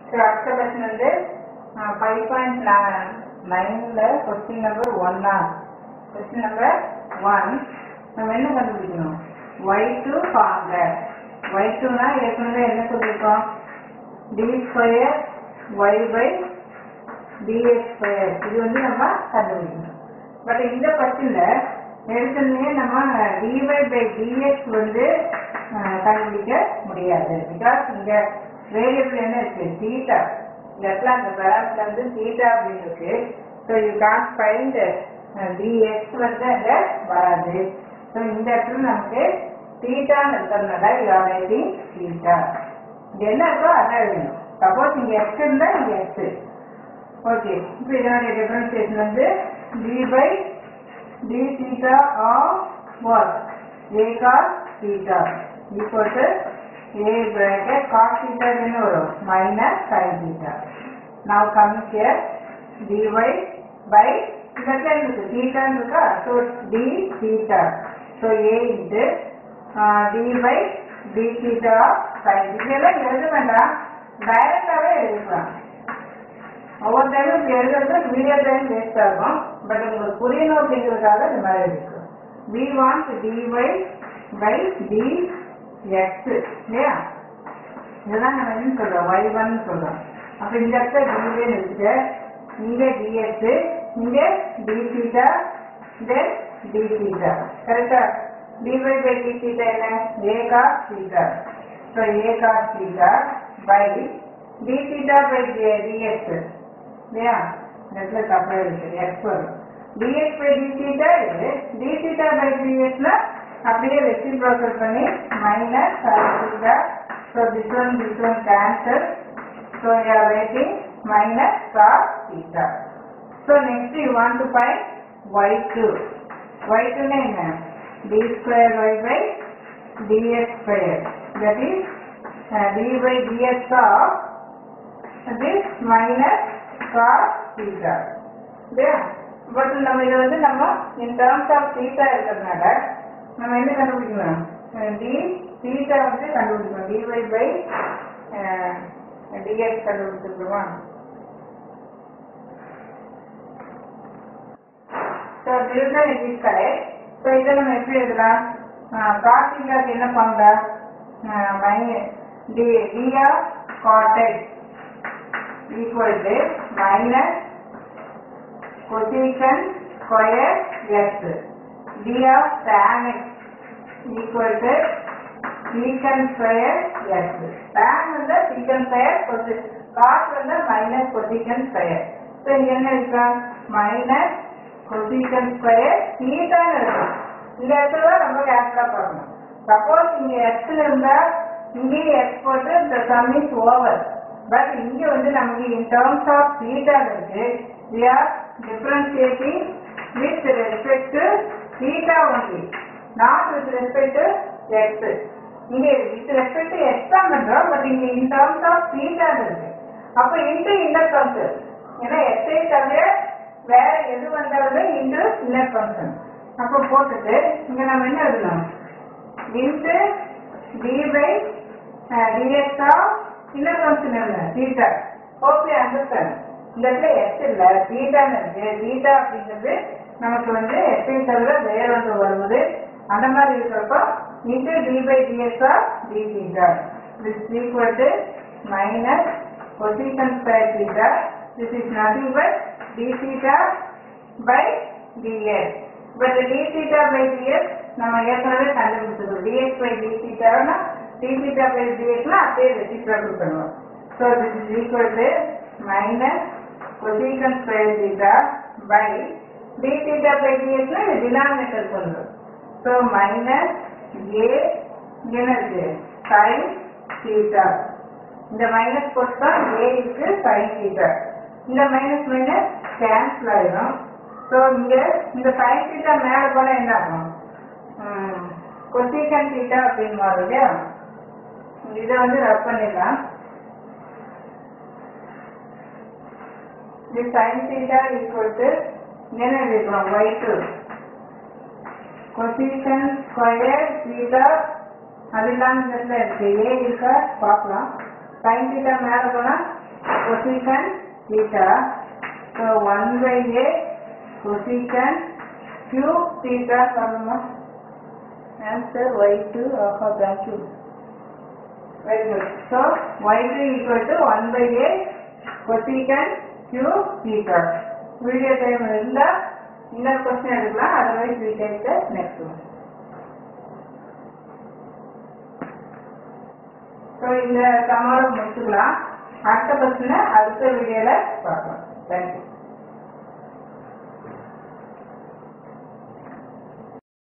So அடுத்த question வந்து five point நைன்ல கொஸ்டின் நம்பர் ஒன்னா கொஸ்டின் நம்பர் ஒன் நம்ம என்ன கண்டுபிடிக்கணும் ஒய் டூ ஃபார்ம்ல ஒய் டூனா ஏற்கனவே என்ன சொல்லியிருக்கோம் d square y by d x square இது வந்து நம்ம கண்டுபிடிக்கணும் பட் இந்த கொஸ்டின்ல எடுத்தோடனே நம்ம டிஒய் பை டிஎக்ஸ் வந்து அஹ், கண்டுபிடிக்க முடியாது பிகாஸ் இங்க வேரியபிள் என்ன இருக்கு தீட்டா இந்த இடத்துல அந்த பேலன்ஸ்ல வந்து தீட்டா அப்படின்னு இருக்கு so you can find d x வந்து அங்க வராது ஸோ இந்த இடத்துல நமக்கு தீட்டான்னு இருக்கிறதுனால யூ ஆர் ரைட்டிங் தீட்டா இது என்ன இருக்கோ அதான் எழுதணும் சப்போஸ் இங்க எக்ஸ் இருந்தா இங்க எக்ஸ் ஓகே இப்போ இதனுடைய டிஃபரன்சியேஷன் வந்து d by d theta of what a cos theta equal to a bracket cos theta என்ன வரும் minus sine theta now coming here dy by இந்த இடத்துல இருக்கு தீட்டான்னு இருக்கா so d theta so a into d by d theta sine இதெல்லாம் எழுத வேண்டாம் டைரக்டாகவே எழுதிக்கலாம் ஒவ்வொரு டைமும் இப்படி எழுதுறது வீடியோ டைம் வேஸ்ட் ஆகும் பட் உங்களுக்கு புரியணும் அப்படிங்கிறதுக்காக இந்த மாதிரி இருக்கு we want d y by D X இல்லையா இதெல்லாம் நம்ம என்ன சொல்றோம் ஒய் ஒன் சொல்றோம் அப்ப இந்த இடத்துல டிஒய் இருக்கு இங்க டிஎக்ஸ் இங்க d theta then d theta கரெக்டா டிஒய் பை டி தீட்டா என்ன a cos theta so a cos theta by d theta by d x இல்லையா இந்த இடத்துல தப்பா இருக்கு எக்ஸ் வரும் dx பை டி தீட்டா இது டி தீட்டா பை டிஎக்ஸ்ல அப்படியே ரெசிப்ரோக்கல் பண்ணி minus theta so this one this one cancel so you are writing minus cos theta so next you want to find y two Y டூன்னு என்ன d square y by dx square that is uh, d by dx of this minus cos theta இல்லையா but நம்ம இதை வந்து நம்ம in terms of theta இருக்கிறதுனால நம்ம என்ன கண்டுபிடிக்கணும் டி theta வந்து கண்டுபிடிக்கணும் dy by uh, dx கண்டுபிடிச்சிருக்கோமா so division it is correct so இதை நம்ம எப்படி எழுதலாம் காட்டிங்காக்கு என்ன formula minus d d of cot x equal to minus cosecant square x d of tan x equal to secant square x tan வந்து secant square cos வந்து minus cosecant square so இங்க என்ன இருக்கா மைனஸ் கொசிஷன் ஸ்கொயர் தீட்டான்னு இருக்கும் இந்த இடத்துல தான் ரொம்ப கேர்ஃபுல்லா பார்க்கணும் சப்போஸ் இங்க எக்ஸ்ல இருந்தா இங்கேயும் எக்ஸ் போட்டு இந்த சம் இஸ் ஓவர் பட் இங்க வந்து நமக்கு இன் டர்ம்ஸ் ஆஃப் தீட்டா இருக்கு we are differentiating with respect to theta only not with respect to x இங்க with respect to x தான் பண்றோம் பட் இங்க in terms of theta இருக்கு அப்ப இன்டு இன்னர் ஃபங்க்ஷன் ஏன்னா x ஐ தவிர வேற எது வந்தாலுமே இன்டு இன்னர் ஃபங்க்ஷன் அப்ப போட்டுட்டு இங்க நம்ம என்ன எழுதணும் into d by d x of inner function என்ன தீட்டா ஓகே அண்டர்ஸ்டாண்ட் இந்த இடத்துல எக்ஸ் இல்ல தீட்டான்னு இருக்கு தீட்டா அப்படிங்கிறது நமக்கு வந்து எக்ஸை தவிர வேற ஒன்று வருவது அந்த மாதிரி இருக்கிறப்போ into d by d x of d theta this equal to minus பொசிஷன் square theta this is nothing but d theta by d x but d theta by d x நம்ம ஏற்கனவே கண்டுபிடிச்சிருக்கோம் டிஎக்ஸ் பை டி தீட்டானா டி தீட்டா பை டிஎக்ஸ்னா அப்படியே reciprocal பண்ணுவோம் so this is equal to minus cosecant square theta by d theta by டிஎக்ஸ்னா இது denominator பண்ணுறோம் ஸோ மைனஸ் ஏ என்ன இருக்கு சைன் தீட்டா இந்த மைனஸ் போட்டு தான் ஏ இருக்கு சைன் தீட்டா இந்த மைனஸ் மைனஸ் கேன்சல் ஆயிடும் ஸோ இங்க இந்த சைன் தீட்டா மேல போனா என்ன ஆகும் கொசிகன் தீட்டா அப்படின்னு வரும் இல்லையா இதை வந்து ரப் பண்ணிடலாம் இது சைன் தீட்டா ஈக்குவல் டு என்ன எழுதிக்கலாம் y two cosecant square theta அது இல்லாம இந்த இடத்துல இருக்கு ஏ இருக்கா பார்க்கலாம் சைன் தீட்டா மேல போனா cosecant theta. So 1 by a cosecant cube theta சொல்லுமா answer y2 ஆஹா thank you very good so y2 equal to 1 by a cosecant cube theta video time இருந்தா இன்னொரு கொஸ்டின் எடுக்கலாம் otherwise we take the next one so இந்த சமாளம் முடிச்சுக்கலாம் அடுத்த கொஸ்டினை அடுத்த வீடியோவில் பார்க்கலாம் தேங்க்யூ